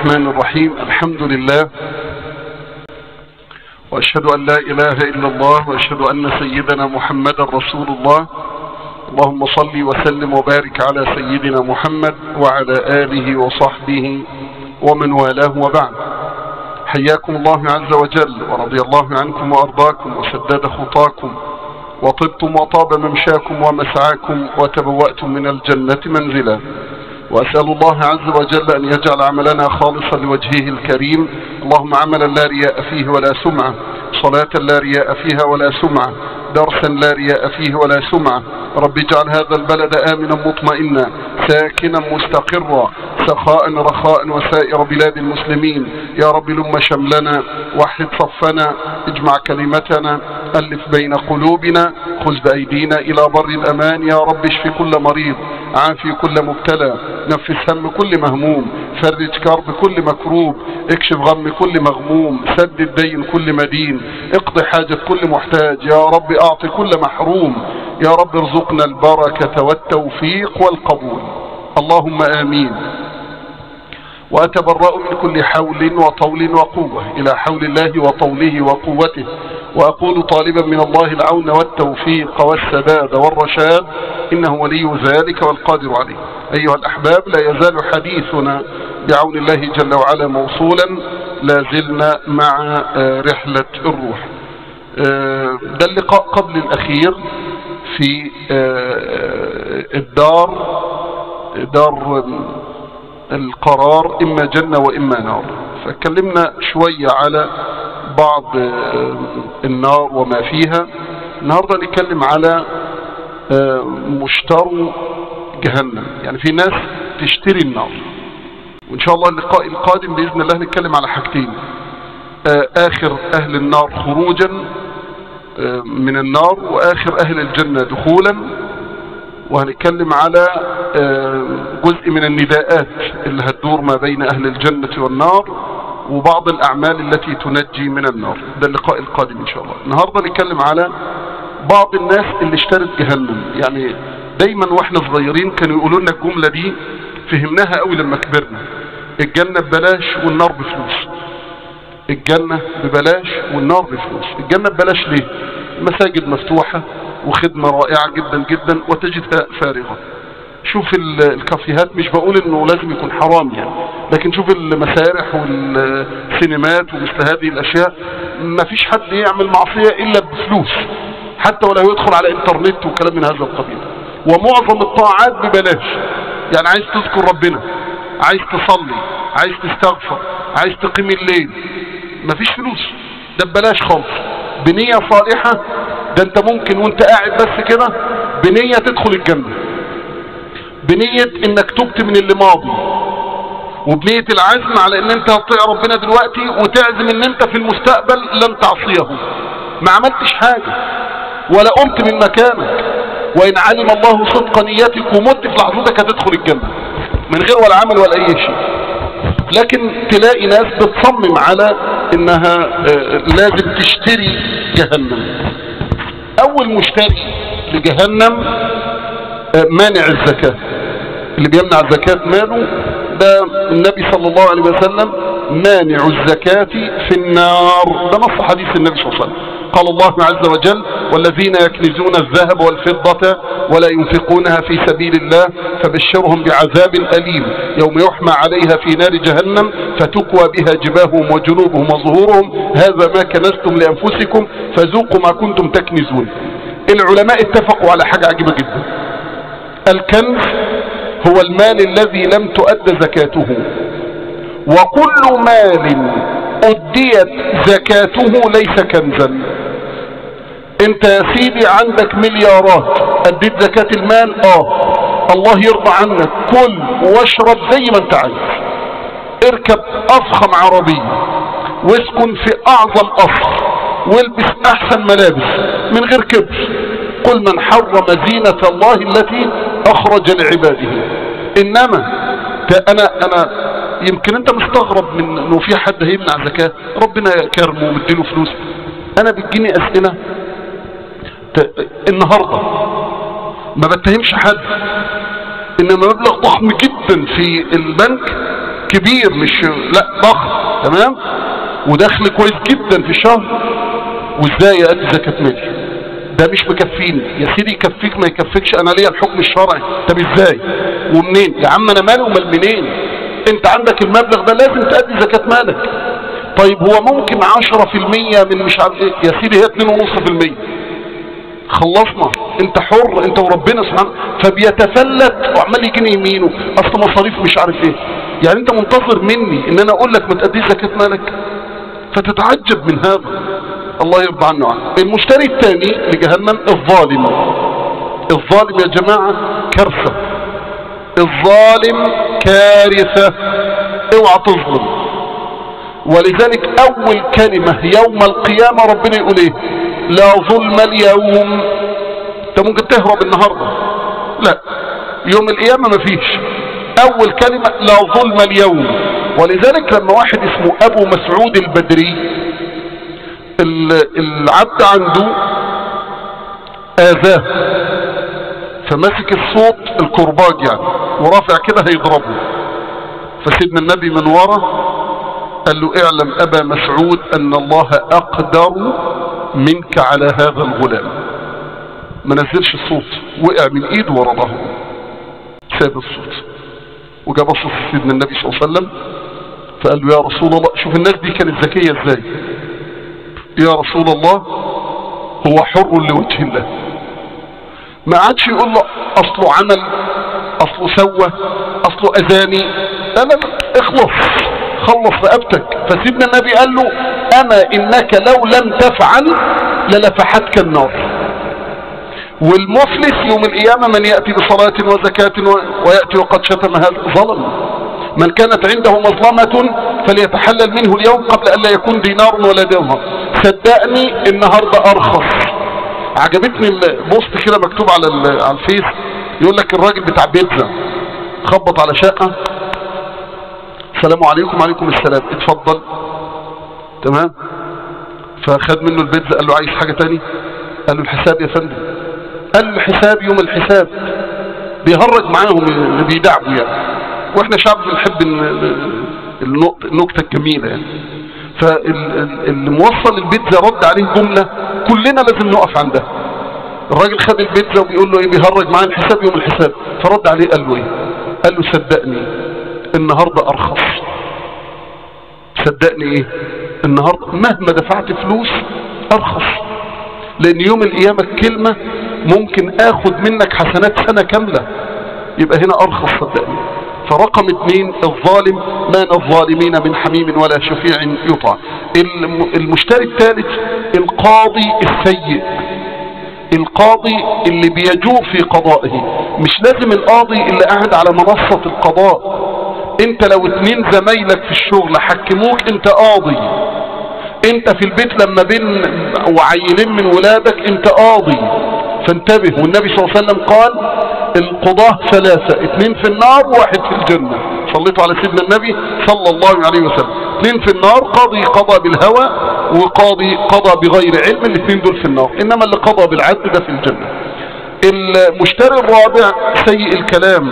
الرحمن الرحيم الحمد لله وأشهد أن لا إله إلا الله وأشهد أن سيدنا محمدا رسول الله اللهم صل وسلم وبارك على سيدنا محمد وعلى آله وصحبه ومن والاه وبعد حياكم الله عز وجل ورضي الله عنكم وأرضاكم وسدد خطاكم وطبتم وطاب ممشاكم ومسعاكم وتبوأتم من الجنة منزلا وأسأل الله عز وجل أن يجعل عملنا خالصا لوجهه الكريم اللهم عملا لا رياء فيه ولا سمعة صلاة لا رياء فيها ولا سمعة درسا لا رياء فيه ولا سمعة رب اجعل هذا البلد آمنا مطمئنا ساكنا مستقرا سخاء رخاء وسائر بلاد المسلمين يا رب لم شملنا وحد صفنا اجمع كلمتنا ألف بين قلوبنا خذ بأيدينا إلى بر الأمان يا رب اشف كل مريض عافي كل مبتلى نفس هم كل مهموم فرج كرب كل مكروب اكشف غم كل مغموم سدد دين كل مدين اقضي حاجة كل محتاج يا رب اعطي كل محروم يا رب ارزقنا البركة والتوفيق والقبول اللهم آمين وأتبرأ من كل حول وطول وقوة إلى حول الله وطوله وقوته وأقول طالبا من الله العون والتوفيق والسداد والرشاد إنه ولي ذلك والقادر عليه أيها الأحباب لا يزال حديثنا بعون الله جل وعلا موصولا لا زلنا مع رحلة الروح ده اللقاء قبل الأخير في الدار دار القرار إما جنة وإما نار فاتكلمنا شوية على بعض النار وما فيها النهاردة نتكلم على مشترو جهنم يعني في ناس تشتري النار وإن شاء الله اللقاء القادم بإذن الله نتكلم على حاجتين آخر أهل النار خروجا من النار وآخر أهل الجنة دخولا وهنتكلم على جزء من النداءات اللي هتدور ما بين أهل الجنة والنار وبعض الأعمال التي تنجي من النار ده اللقاء القادم إن شاء الله النهاردة نتكلم على بعض الناس اللي اشترت جهنم يعني دايما واحنا صغيرين كانوا يقولوا لنا الجملة دي فهمناها قوي لما كبرنا الجنة ببلاش والنار بفلوس الجنة ببلاش والنار بفلوس الجنة ببلاش ليه المساجد مفتوحة وخدمة رائعة جدا جدا وتجدها فارغة شوف الكافيهات مش بقول انه لازم يكون حرام يعني لكن شوف المسارح والسينمات ومثل هذه الاشياء ما فيش حد يعمل معصية الا بفلوس حتى ولا يدخل على انترنت وكلام من هذا القبيل ومعظم الطاعات ببلاش يعني عايز تذكر ربنا عايز تصلي عايز تستغفر عايز تقيم الليل مفيش فلوس ده ببلاش خالص بنية صالحة ده انت ممكن وانت قاعد بس كده بنية تدخل الجنة بنية انك تبت من اللي ماضي وبنية العزم على ان انت هتطيع ربنا دلوقتي وتعزم ان انت في المستقبل لن تعصيه ما عملتش حاجة ولا قمت من مكانك وان علم الله صدق نيتك ومت في لحظتك هتدخل الجنة من غير ولا عمل ولا اي شيء لكن تلاقي ناس بتصمم على انها لازم تشتري جهنم اول مشتري لجهنم مانع الزكاة اللي بيمنع الزكاة ماله ده النبي صلى الله عليه وسلم مانع الزكاة في النار ده نص حديث النبي صلى الله عليه وسلم قال الله عز وجل والذين يكنزون الذهب والفضة ولا ينفقونها في سبيل الله فبشرهم بعذاب أليم يوم يحمى عليها في نار جهنم فتكوى بها جباههم وجنوبهم وظهورهم هذا ما كنزتم لأنفسكم فذوقوا ما كنتم تكنزون العلماء اتفقوا على حاجة عجيبة جدا الكنز هو المال الذي لم تؤد زكاته وكل مال أديت زكاته ليس كنزا انت يا سيدي عندك مليارات اديت زكاة المال اه الله يرضى عنك كل واشرب زي ما انت عايز اركب افخم عربية واسكن في اعظم قصر والبس احسن ملابس من غير كبر قل من حرم زينة الله التي اخرج لعباده انما انا انا يمكن انت مستغرب من انه في حد هيمنع زكاة ربنا كرمه ومديله فلوس انا بتجيني اسئلة النهاردة ما بتهمش حد انما مبلغ ضخم جدا في البنك كبير مش لا ضخم تمام ودخل كويس جدا في الشهر وازاي ادي زكاة مالي ده مش مكفيني يا سيدي يكفيك ما يكفيكش انا ليا الحكم الشرعي طب ازاي ومنين يا عم انا مالي ومال منين انت عندك المبلغ ده لازم تأدي زكاة مالك طيب هو ممكن عشرة في المية من مش عارف ايه يا سيدي هي اتنين ونص في المية خلصنا انت حر انت وربنا سبحانه فبيتفلت وعمال يجيني يمينه اصل مصاريف مش عارف ايه يعني انت منتظر مني ان انا اقول لك ما تأديش زكاة مالك فتتعجب من هذا الله يرضى عنه عنه المشتري الثاني لجهنم الظالم الظالم يا جماعة كارثة الظالم كارثة اوعى تظلم ولذلك اول كلمة يوم القيامة ربنا يقول ايه لا ظلم اليوم انت ممكن تهرب النهاردة لا يوم القيامة مفيش اول كلمة لا ظلم اليوم ولذلك لما واحد اسمه ابو مسعود البدري العبد عنده اذاه فمسك الصوت الكرباج يعني ورافع كده هيضربه فسيدنا النبي من ورا قال له اعلم ابا مسعود ان الله اقدر منك على هذا الغلام ما نزلش الصوت وقع من ايده ورا ظهره ساب الصوت وجاب بص سيدنا النبي صلى الله عليه وسلم فقال له يا رسول الله شوف الناس دي كانت ذكيه ازاي يا رسول الله هو حر لوجه الله ما عادش يقول له اصله عمل اصله سوى اصله اذاني لا لا لا اخلص خلص رقبتك فسيدنا النبي قال له اما انك لو لم تفعل للفحتك النار والمفلس يوم القيامة من يأتي بصلاة وزكاة ويأتي وقد شتم هذا ظلم من كانت عنده مظلمة فليتحلل منه اليوم قبل أن لا يكون دينار ولا درهم صدقني النهاردة أرخص عجبتني البوست كده مكتوب على على الفيس يقول لك الراجل بتاع بيتزا خبط على شقة السلام عليكم وعليكم السلام اتفضل تمام فخد منه البيتزا قال له عايز حاجة تاني قال له الحساب يا فندم قال له الحساب يوم الحساب بيهرج معاهم اللي بيدعبوا يعني واحنا شعب بنحب النكتة الجميلة يعني فاللي موصل البيتزا رد عليه جملة كلنا لازم نقف عندها الراجل خد البيتزا وبيقول له ايه بيهرج معاه الحساب يوم الحساب فرد عليه قال له ايه قال له صدقني النهاردة ارخص صدقني ايه النهاردة مهما دفعت فلوس ارخص لان يوم القيامة الكلمة ممكن اخد منك حسنات سنة كاملة يبقى هنا ارخص صدقني فرقم اثنين الظالم ما الظالمين من حميم ولا شفيع يطاع المشتري الثالث القاضي السيء القاضي اللي بيجوب في قضائه مش لازم القاضي اللي قاعد على منصة القضاء انت لو اتنين زمايلك في الشغل حكموك انت قاضي انت في البيت لما بين وعيلين من ولادك انت قاضي فانتبه والنبي صلى الله عليه وسلم قال القضاة ثلاثة اثنين في النار وواحد في الجنة صليتوا على سيدنا النبي صلى الله عليه وسلم اثنين في النار قاضي قضى بالهوى وقاضي قضى بغير علم الاثنين دول في النار انما اللي قضى بالعدل ده في الجنة المشتري الرابع سيء الكلام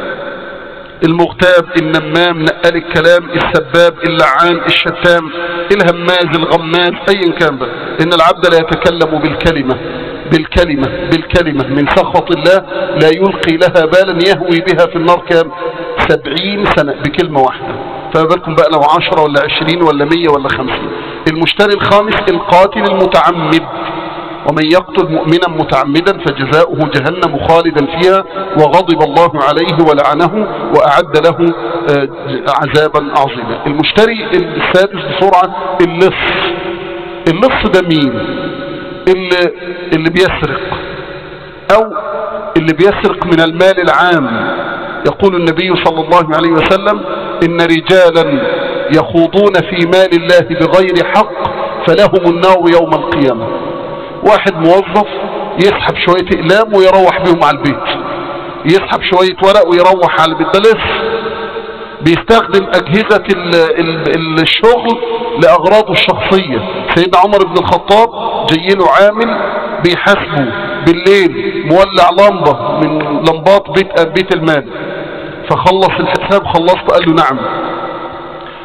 المغتاب النمام نقال الكلام السباب اللعان الشتام الهماز الغماز ايا كان بقى ان العبد لا يتكلم بالكلمة بالكلمة بالكلمة من سخط الله لا يلقي لها بالا يهوي بها في النار كام سبعين سنة بكلمة واحدة فما بالكم بقى لو عشرة ولا عشرين ولا مية ولا خمسين المشتري الخامس القاتل المتعمد ومن يقتل مؤمنا متعمدا فجزاؤه جهنم خالدا فيها وغضب الله عليه ولعنه وأعد له عذابا عظيما المشتري السادس بسرعة اللص اللص ده مين اللي, اللي بيسرق او اللي بيسرق من المال العام يقول النبي صلى الله عليه وسلم ان رجالا يخوضون في مال الله بغير حق فلهم النار يوم القيامة واحد موظف يسحب شوية اقلام ويروح بهم على البيت يسحب شوية ورق ويروح على البيت ده لص بيستخدم اجهزة ال ال الشغل لاغراضه الشخصية سيدنا عمر بن الخطاب جاي له عامل بيحاسبه بالليل مولع لمبة من لمبات بيت بيت المال فخلص الحساب خلصت قال له نعم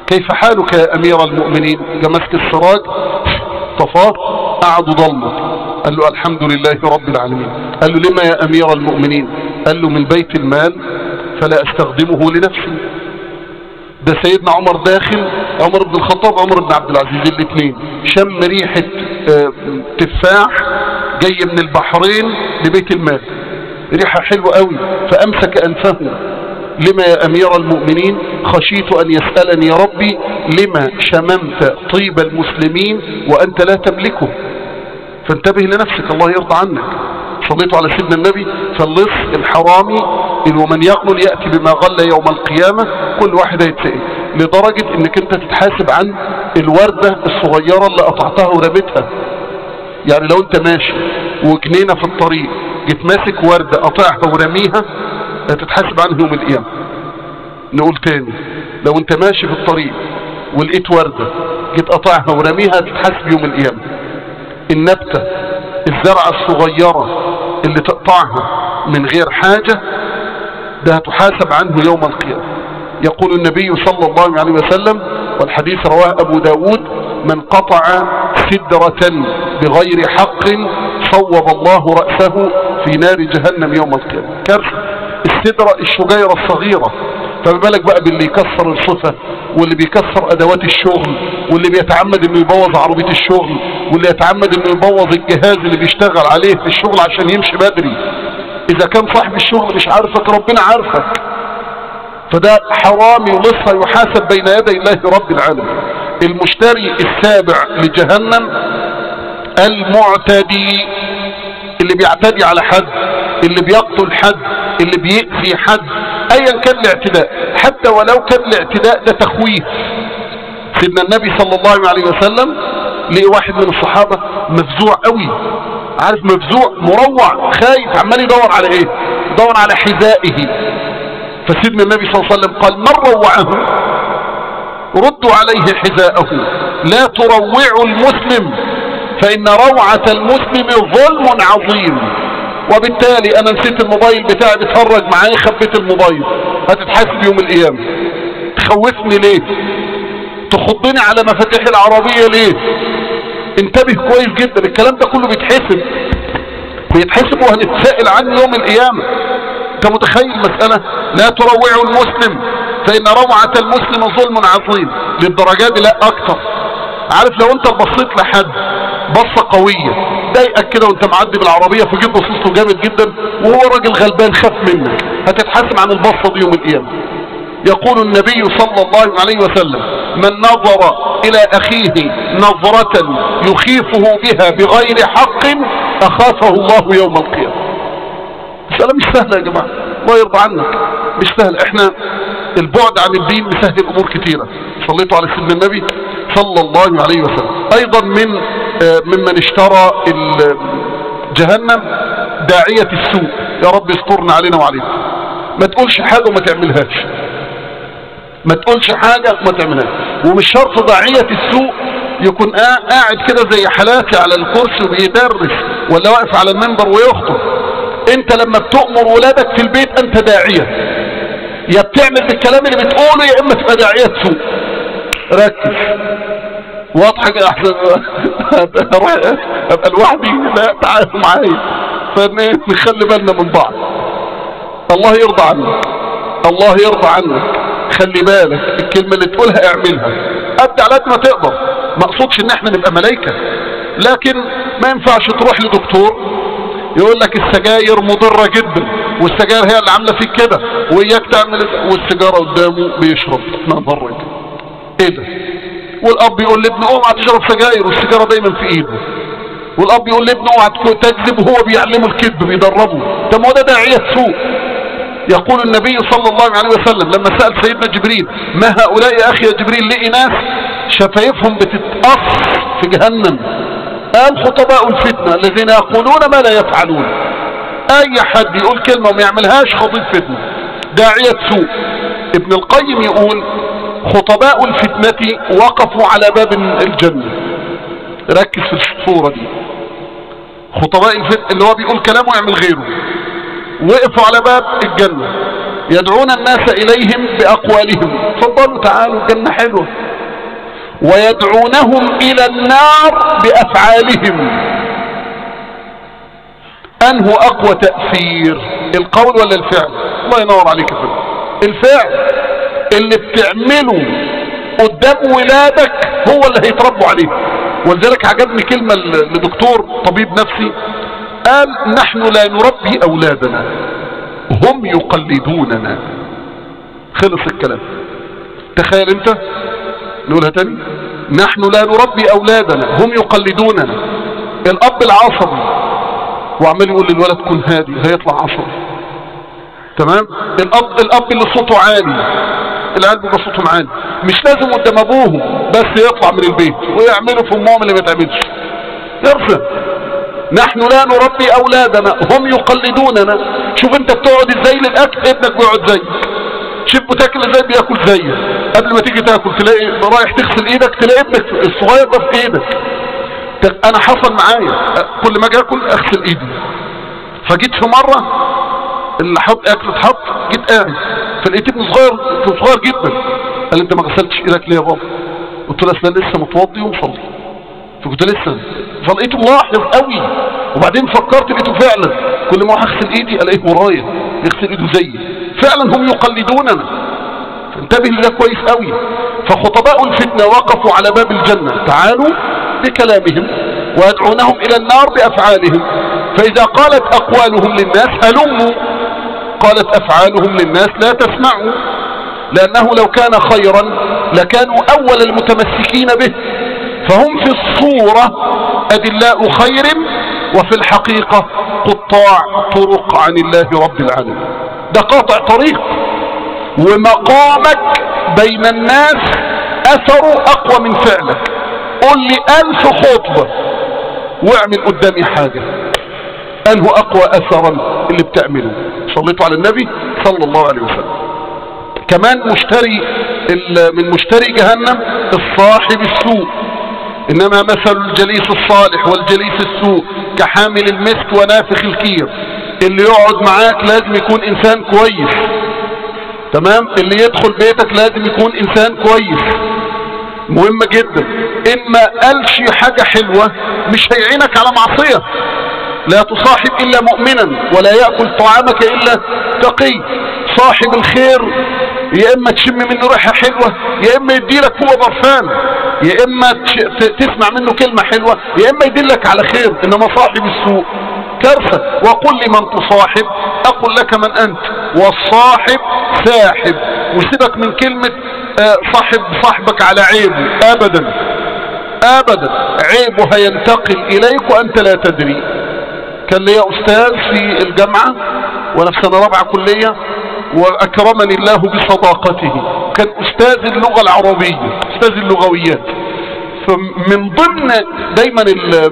كيف حالك يا امير المؤمنين جمسك السراج طفاه قعدوا ضلمه قال له الحمد لله رب العالمين قال له لما يا امير المؤمنين قال له من بيت المال فلا استخدمه لنفسي ده سيدنا عمر داخل عمر بن الخطاب عمر بن عبد العزيز الاثنين شم ريحة آه، تفاح جاي من البحرين لبيت المال ريحة حلوة قوي فأمسك أنفه لما يا أمير المؤمنين خشيت أن يسألني ربي لما شممت طيب المسلمين وأنت لا تملكه فانتبه لنفسك الله يرضى عنك صليت على سيدنا النبي فاللص الحرامي ومن يغنل يأتي بما غل يوم القيامة كل واحد هيتسأل لدرجة انك انت تتحاسب عن الوردة الصغيرة اللي قطعتها ورميتها يعني لو انت ماشي وجنينة في الطريق جيت ماسك وردة قطعها ورميها هتتحاسب عنه يوم القيامة نقول تاني لو انت ماشي في الطريق ولقيت وردة جيت قطعها ورميها هتتحاسب يوم القيامة النبتة الزرعة الصغيرة اللي تقطعها من غير حاجة ده هتحاسب عنه يوم القيامة يقول النبي صلى الله عليه وسلم والحديث رواه أبو داود من قطع سدرة بغير حق صوب الله رأسه في نار جهنم يوم القيامة كارثة السدرة الشجيرة الصغيرة فما بالك بقى باللي يكسر الصفة واللي بيكسر ادوات الشغل واللي بيتعمد انه يبوظ عربية الشغل واللي يتعمد انه يبوظ الجهاز اللي بيشتغل عليه في الشغل عشان يمشي بدري اذا كان صاحب الشغل مش عارفك ربنا عارفك فده حرامي ولصها يحاسب بين يدي الله رب العالمين المشتري السابع لجهنم المعتدي اللي بيعتدي على حد اللي بيقتل حد اللي بيأذي حد ايا كان الاعتداء حتى ولو كان الاعتداء ده تخويف سيدنا النبي صلى الله عليه وسلم لقي واحد من الصحابة مفزوع قوي عارف مفزوع مروع خايف عمال يدور على ايه يدور على حذائه فسيدنا النبي صلى الله عليه وسلم قال من روعه ردوا عليه حذاءه لا تروعوا المسلم فإن روعة المسلم ظلم عظيم وبالتالي أنا نسيت الموبايل بتاعي بتفرج معايا خبيت الموبايل هتتحاسب يوم القيامة تخوفني ليه تخضني على مفاتيح العربية ليه انتبه كويس جدا الكلام ده كله بيتحسب بيتحسب وهنتسائل عنه يوم القيامة انت متخيل مسألة لا تروعوا المسلم فإن روعة المسلم ظلم عظيم للدرجات دي لا أكتر عارف لو انت بصيت لحد بصة قوية ضايقك كده وانت معدي بالعربية فجيت بصيته جامد جدا وهو راجل غلبان خاف منك هتتحاسب عن البصة دي يوم القيامة يقول النبي صلى الله عليه وسلم من نظر الى اخيه نظرة يخيفه بها بغير حق اخافه الله يوم القيامة مسألة مش سهلة يا جماعة الله يرضى عنك مش سهل احنا البعد عن الدين مسهل امور كتيرة صليتوا على سيدنا النبي صلى الله عليه وسلم ايضا من آه، ممن اشترى ال- جهنم داعية السوء يا رب يسترنا علينا وعليكم ما تقولش حاجة وما تعملهاش ما تقولش حاجة وما تعملهاش ومش شرط داعية السوء يكون قا- قاعد كده زي حالاتي على الكرسي وبيدرس ولا واقف على المنبر ويخطب انت لما بتؤمر ولادك في البيت انت داعية يا بتعمل بالكلام اللي بتقوله يا اما تبقى داعية سوء ركز واضحة كده احسن اروح ابقى لوحدي لا تعالوا معايا فنخلي بالنا من بعض الله يرضى عنك الله يرضى عنك خلي بالك الكلمة اللي تقولها اعملها قد على قد ما تقدر ما اقصدش ان احنا نبقى ملايكة لكن ما ينفعش تروح لدكتور يقول لك السجاير مضرة جدا والسجاير هي اللي عاملة فيك كده وإياك تعمل والسيجارة قدامه بيشرب ما ضرك ايه ده والاب يقول لابنه اوعى تشرب سجاير والسيجارة دايما في ايده والاب يقول لابنه اوعى تكون تكذب وهو بيعلمه الكذب بيدربه طب ما هو ده داعية سوء يقول النبي صلى الله عليه وسلم لما سأل سيدنا جبريل ما هؤلاء يا اخي يا جبريل لقي ناس شفايفهم بتتقص في جهنم قال خطباء الفتنة الذين يقولون ما لا يفعلون اي حد يقول كلمة وما يعملهاش خطيب فتنة داعية سوء ابن القيم يقول خطباء الفتنة وقفوا على باب الجنة ركز في الصورة دي خطباء الفتنة اللي هو بيقول كلامه ويعمل غيره وقفوا على باب الجنة يدعون الناس إليهم بأقوالهم تفضلوا تعالوا الجنة حلوة ويدعونهم إلى النار بأفعالهم أنه أقوى تأثير القول ولا الفعل الله ينور عليك يا فندم الفعل اللي بتعمله قدام ولادك هو اللي هيتربوا عليه ولذلك عجبني كلمة لدكتور طبيب نفسي قال نحن لا نربي أولادنا هم يقلدوننا خلص الكلام تخيل انت نقولها تاني نحن لا نربي أولادنا هم يقلدوننا الأب العصبي وعمال يقول للولد كن هادي هيطلع عصبي تمام الأب, الأب اللي صوته عالي العيال بيبقى صوتهم عالي مش لازم قدام ابوهم بس يطلع من البيت ويعملوا في امهم اللي ما تعملش يرسل نحن لا نربي اولادنا هم يقلدوننا شوف انت بتقعد ازاي للاكل ابنك بيقعد زيك شوف بتاكل ازاي بياكل زيك قبل ما تيجي تاكل تلاقي رايح تغسل ايدك تلاقي ابنك الصغير ده في ايدك انا حصل معايا كل ما اجي اكل اغسل ايدي فجيت في مره اللي حط اكل اتحط جيت قاعد فلقيت ابن صغير كان صغير جدا قال انت ما غسلتش ايدك ليه يا بابا قلت له اصل لسه متوضي ومصلي فكنت لسه فلقيته ملاحظ قوي وبعدين فكرت لقيته فعلا كل ما اغسل ايدي الاقيه ورايا يغسل ايده زيي فعلا هم يقلدوننا فانتبه لده كويس قوي فخطباء الفتنة وقفوا على باب الجنة تعالوا بكلامهم ويدعونهم الى النار بافعالهم فاذا قالت اقوالهم للناس هلموا قالت أفعالهم للناس لا تسمعوا لأنه لو كان خيرا لكانوا أول المتمسكين به فهم في الصورة أدلاء خير وفي الحقيقة قطاع طرق عن الله رب العالمين ده قاطع طريق ومقامك بين الناس أثره أقوى من فعلك قل لي ألف خطبة واعمل قدامي حاجة أنه أقوى أثرا اللي بتعمله صليتوا على النبي صلى الله عليه وسلم كمان مشتري من مشتري جهنم الصاحب السوء إنما مثل الجليس الصالح والجليس السوء كحامل المسك ونافخ الكير اللي يقعد معاك لازم يكون إنسان كويس تمام اللي يدخل بيتك لازم يكون إنسان كويس مهمة جدا إما قالش حاجة حلوة مش هيعينك على معصية لا تصاحب إلا مؤمنا ولا يأكل طعامك إلا تقي صاحب الخير يا إما تشم منه ريحة حلوة يا إما يديلك هو برفان يا إما تسمع منه كلمة حلوة يا إما يدلك على خير إنما صاحب السوء كارثة وقل لمن تصاحب أقول لك من أنت والصاحب ساحب وسيبك من كلمة آه، صاحب صاحبك على عيبه أبدا أبدا عيبه هينتقل إليك وأنت لا تدري كان لي أستاذ في الجامعة وأنا في سنة رابعة كلية وأكرمني الله بصداقته كان أستاذ اللغة العربية أستاذ اللغويات فمن ضمن دايما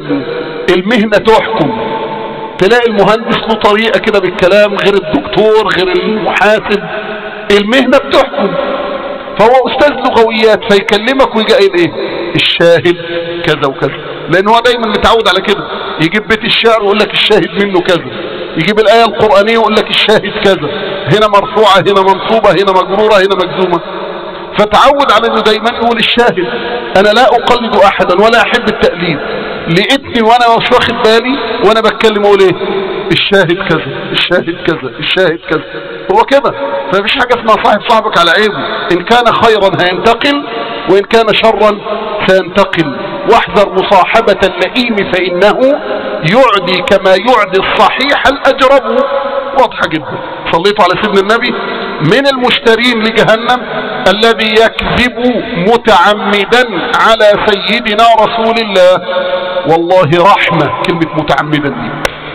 المهنة تحكم تلاقي المهندس له طريقة كده بالكلام غير الدكتور غير المحاسب المهنة بتحكم فهو أستاذ لغويات فيكلمك ويجي قايل إيه الشاهد كذا وكذا لأن هو دايما متعود على كده يجيب بيت الشعر ويقول لك الشاهد منه كذا يجيب الآية القرآنية ويقول لك الشاهد كذا هنا مرفوعة هنا منصوبة هنا مجرورة هنا مجزومة فتعود على انه دايما يقول الشاهد انا لا اقلد احدا ولا احب التقليد لقيتني وانا مش واخد بالي وانا بتكلم اقول ايه الشاهد كذا الشاهد كذا الشاهد كذا هو كده فمفيش حاجة اسمها صاحب صاحبك على عيبه ان كان خيرا هينتقل وان كان شرا سينتقل واحذر مصاحبة اللئيم فانه يعدي كما يعدي الصحيح الاجرب واضحة جدا صليتوا على سيدنا النبي من المشترين لجهنم الذي يكذب متعمدا على سيدنا رسول الله والله رحمة كلمة متعمدا دي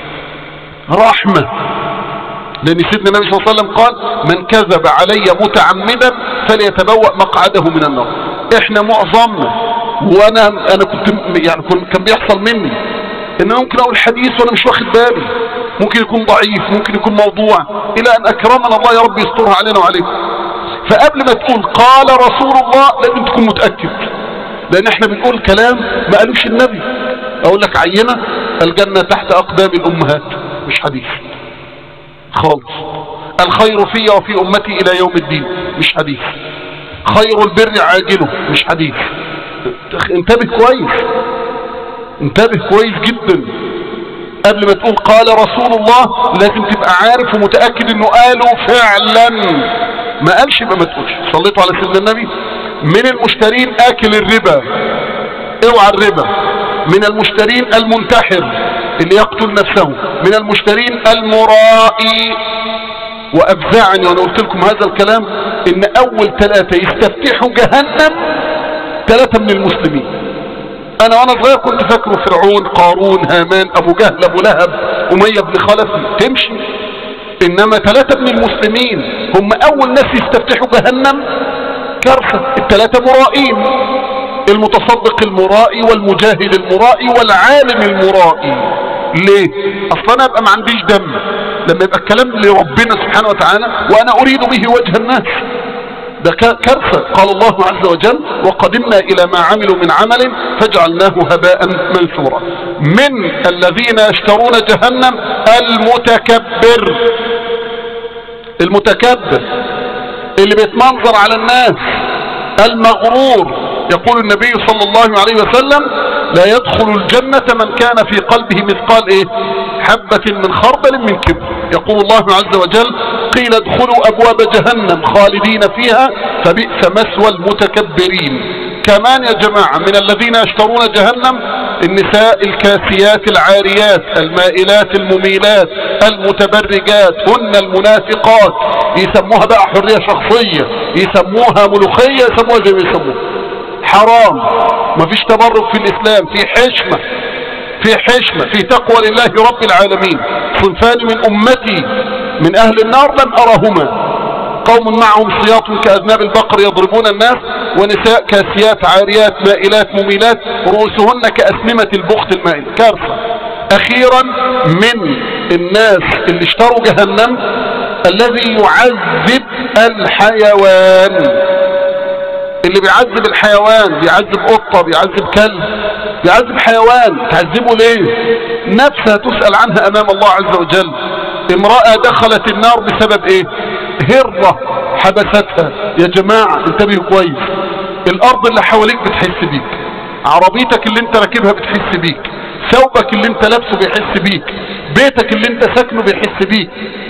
رحمة لأن سيدنا النبي صلى الله عليه وسلم قال من كذب علي متعمدا فليتبوأ مقعده من النار احنا معظمنا وانا انا كنت يعني كان بيحصل مني ان انا ممكن اقول حديث وانا مش واخد بالي ممكن يكون ضعيف ممكن يكون موضوع الى ان اكرمنا الله يا رب يسترها علينا وعليكم فقبل ما تقول قال رسول الله لازم تكون متأكد لان احنا بنقول كلام ما قالوش النبي اقول لك عينة الجنة تحت اقدام الامهات مش حديث خالص الخير في وفي امتي الى يوم الدين مش حديث خير البر عاجله مش حديث انتبه كويس انتبه كويس جدا قبل ما تقول قال رسول الله لازم تبقى عارف ومتأكد انه قاله فعلا ما قالش يبقى ما تقولش صليتوا على سيدنا النبي من المشترين اكل الربا اوعى الربا من المشترين المنتحر اللي يقتل نفسه من المشترين المرائي وافزعني وانا قلت لكم هذا الكلام ان اول ثلاثة يستفتحوا جهنم ثلاثة من المسلمين انا وانا صغير كنت فاكره فرعون قارون هامان ابو جهل ابو لهب امية بن خلف تمشي انما ثلاثة من المسلمين هم اول ناس يستفتحوا جهنم كارثة الثلاثة مرائين المتصدق المرائي والمجاهد المرائي والعالم المرائي ليه اصلا انا ابقى ما عنديش دم لما يبقى الكلام لربنا سبحانه وتعالى وانا اريد به وجه الناس ده كارثة قال الله عز وجل وقدمنا الى ما عملوا من عمل فجعلناه هباء منثورا من الذين يشترون جهنم المتكبر المتكبر اللي بيتمنظر على الناس المغرور يقول النبي صلى الله عليه وسلم لا يدخل الجنة من كان في قلبه مثقال ايه حبة من خردل من كبر يقول الله عز وجل قيل ادخلوا ابواب جهنم خالدين فيها فبئس مسوى المتكبرين كمان يا جماعة من الذين يشترون جهنم النساء الكاسيات العاريات المائلات المميلات المتبرجات هن المنافقات يسموها بقى حرية شخصية يسموها ملوخية يسموها زي ما يسموها حرام مفيش تبرك في الاسلام في حشمة في حشمة في تقوى لله رب العالمين صنفان من امتي من اهل النار لم ارهما قوم معهم سياط كأذناب البقر يضربون الناس ونساء كاسيات عاريات مائلات مميلات رؤوسهن كأسنمة البخت المائل كارثة اخيرا من الناس اللي اشتروا جهنم الذي يعذب الحيوان اللي بيعذب الحيوان بيعذب قطة بيعذب كلب بيعذب حيوان تعذبه ليه نفسها تسأل عنها امام الله عز وجل امرأة دخلت النار بسبب ايه هرة حبستها يا جماعة انتبهوا كويس الارض اللي حواليك بتحس بيك عربيتك اللي انت راكبها بتحس بيك ثوبك اللي انت لابسه بيحس بيك بيتك اللي انت ساكنه بيحس بيك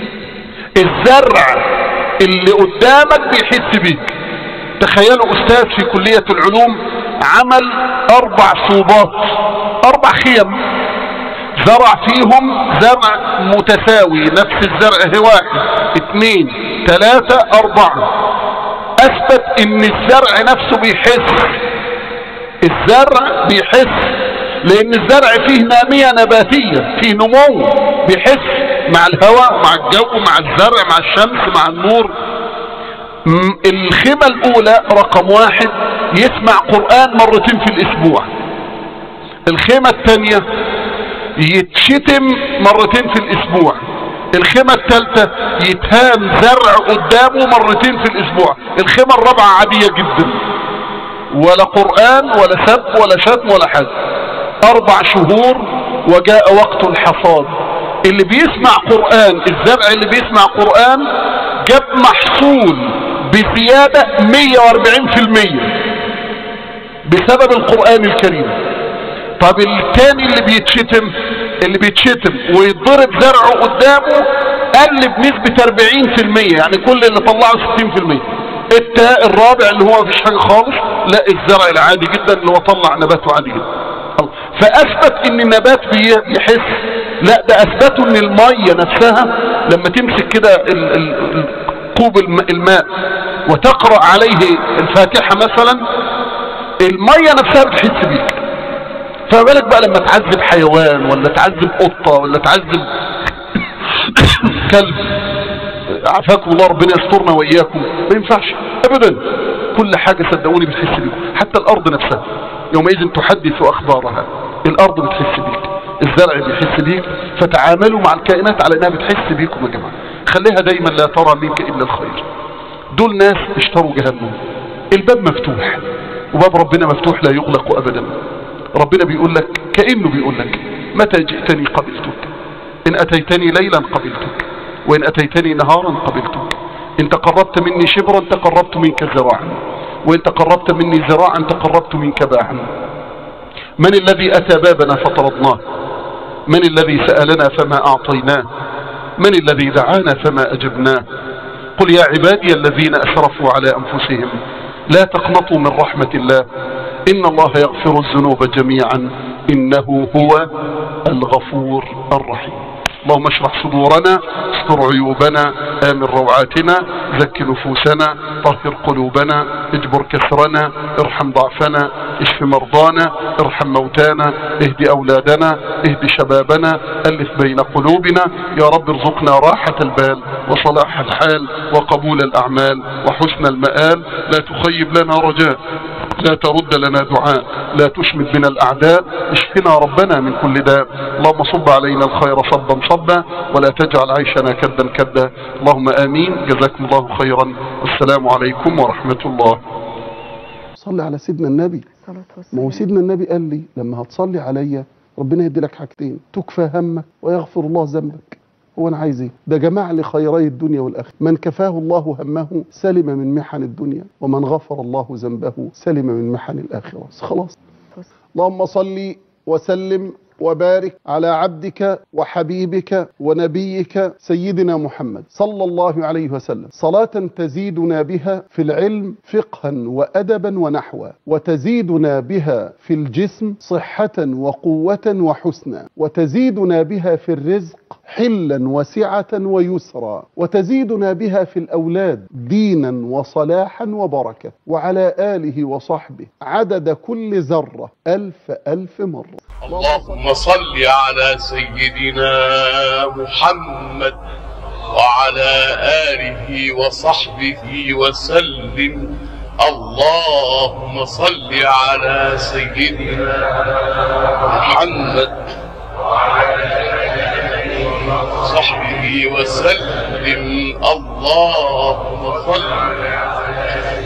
الزرع اللي قدامك بيحس بيك تخيلوا استاذ في كلية العلوم عمل اربع صوبات اربع خيم زرع فيهم زرع متساوي نفس الزرع هو واحد اثنين ثلاثة اربعة اثبت ان الزرع نفسه بيحس الزرع بيحس لان الزرع فيه نامية نباتية فيه نمو بيحس مع الهواء مع الجو مع الزرع مع الشمس مع النور الخيمة الاولى رقم واحد يسمع قرآن مرتين في الاسبوع الخيمة الثانية يتشتم مرتين في الاسبوع الخيمة الثالثة يتهان زرع قدامه مرتين في الاسبوع الخيمة الرابعة عادية جدا ولا قرآن ولا سب ولا شتم ولا حاجة اربع شهور وجاء وقت الحصاد اللي بيسمع قرآن الزرع اللي بيسمع قرآن جاب محصول بزيادة 140% بسبب القرآن الكريم طب التاني اللي بيتشتم اللي بيتشتم ويتضرب زرعه قدامه قل بنسبة 40% يعني كل اللي طلعه 60% التاء الرابع اللي هو مفيش حاجة خالص لا الزرع العادي جدا اللي هو طلع نباته عادي جدا فاثبت ان النبات بيحس لا ده اثبتوا ان المية نفسها لما تمسك كده كوب الماء وتقرأ عليه الفاتحة مثلا المية نفسها بتحس بيك فما بالك بقى لما تعذب حيوان ولا تعذب قطة ولا تعذب كلب عفاكم الله ربنا يسترنا وإياكم ما ينفعش أبدا كل حاجة صدقوني بتحس بيكم حتى الأرض نفسها يومئذ تحدث أخبارها الأرض بتحس بيك الزرع بيحس بيك فتعاملوا مع الكائنات على انها بتحس بيكم يا جماعه خليها دايما لا ترى منك الا الخير دول ناس اشتروا جهنم الباب مفتوح وباب ربنا مفتوح لا يغلق ابدا ربنا بيقول لك كأنه بيقول لك متى جئتني قبلتك ان اتيتني ليلا قبلتك وإن أتيتني نهارا قبلتك إن تقربت مني شبرا تقربت منك ذراعا وإن تقربت مني ذراعا تقربت منك باعا من الذي أتى بابنا فطردناه من الذي سألنا فما أعطيناه من الذي دعانا فما أجبناه قل يا عبادي الذين أسرفوا على أنفسهم لا تقنطوا من رحمة الله إن الله يغفر الذنوب جميعا إنه هو الغفور الرحيم اللهم اشرح صدورنا استر عيوبنا آمن روعاتنا زك نفوسنا طهر قلوبنا اجبر كسرنا ارحم ضعفنا اشف مرضانا ارحم موتانا اهد أولادنا اهد شبابنا ألف بين قلوبنا يا رب ارزقنا راحة البال وصلاح الحال وقبول الأعمال وحسن المآل لا تخيب لنا رجاء لا ترد لنا دعاء لا تشمت بنا الأعداء اشفنا ربنا من كل داء اللهم صب علينا الخير صبا صبا ولا تجعل عيشنا كدا كدا اللهم آمين جزاكم الله خيرا والسلام عليكم ورحمة الله صلي على سيدنا النبي الصلاة ما هو والسلام سيدنا النبي قال لي لما هتصلي عليا ربنا يدي لك حاجتين تكفى همك ويغفر الله ذنبك هو انا عايز ايه ده جمع لي خيري الدنيا والاخره من كفاه الله همه سلم من محن الدنيا ومن غفر الله ذنبه سلم من محن الاخره خلاص اللهم صل وسلم وبارك على عبدك وحبيبك ونبيك سيدنا محمد صلى الله عليه وسلم صلاة تزيدنا بها في العلم فقها وأدبا ونحوا وتزيدنا بها في الجسم صحة وقوة وحسنا وتزيدنا بها في الرزق حلا وسعة ويسرا وتزيدنا بها في الأولاد دينا وصلاحا وبركة وعلى آله وصحبه عدد كل ذرة ألف ألف مرة اللهم صل على سيدنا محمد وعلى آله وصحبه وسلم اللهم صل على سيدنا محمد وصحبه وسلم اللهم صل